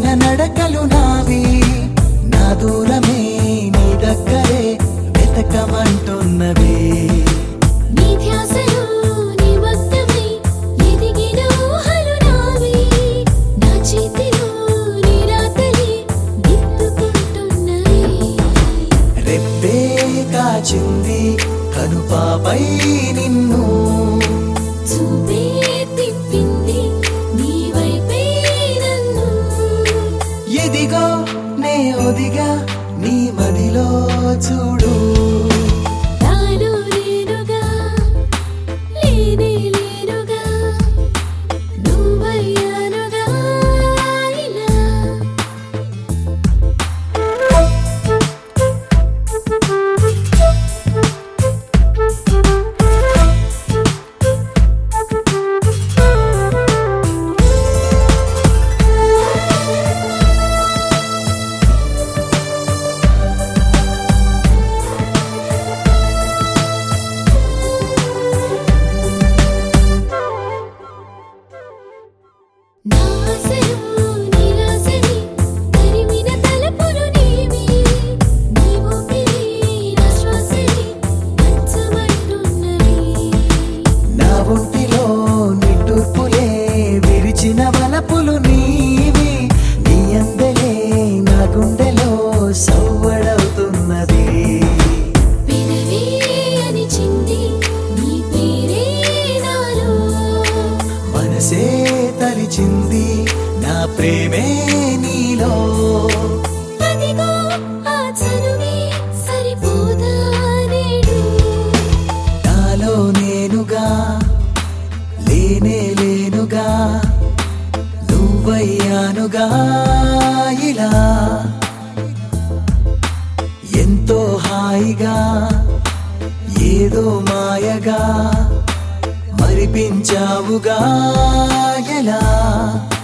నెల నడకలు నావి నా దూరమే నీ దగ్గరే వెతకమంటున్నవి నీ ధ్యాసలో నిమగ్నమై ఎదిగిన ఊహలు నావి నా చేతిలో నీ రాతలే దిద్దుకుంటున్నాయి రెప్పే కాచింది కనుపాపై నిన్ను చూపే తిప్పింది నీ వైపే నన్ను ఎదిగో నే ఒదిగా నీ మదిలో చూడు తాను నేనుగా లేనే లేనుగా నువ్వయ్యానుగా ఇలా నా ఆశలు నిరాశని తరిమిన తలపులు నీవి నీ ఊపిరి నా శ్వాసని పంచమంటున్నవి నా ఒంటిలో నిట్టూర్పులే విరిచిన వలపులు నీవి నీ అందలే నా గుండెలో సవ్వడవుతున్నది పెదవే అనిచింది నీ పేరే నాలో మనసే తలిచింది నా ప్రేమే నీలో అదిగో ఆ చనువే సరిపోదా నేడు నాలో నేనుగా లేనే లేనుగా నువ్వయ్యానుగా ఇలా ఎంతో హాయిగా ఏదో మాయగా మరిపించావుగా ఎలా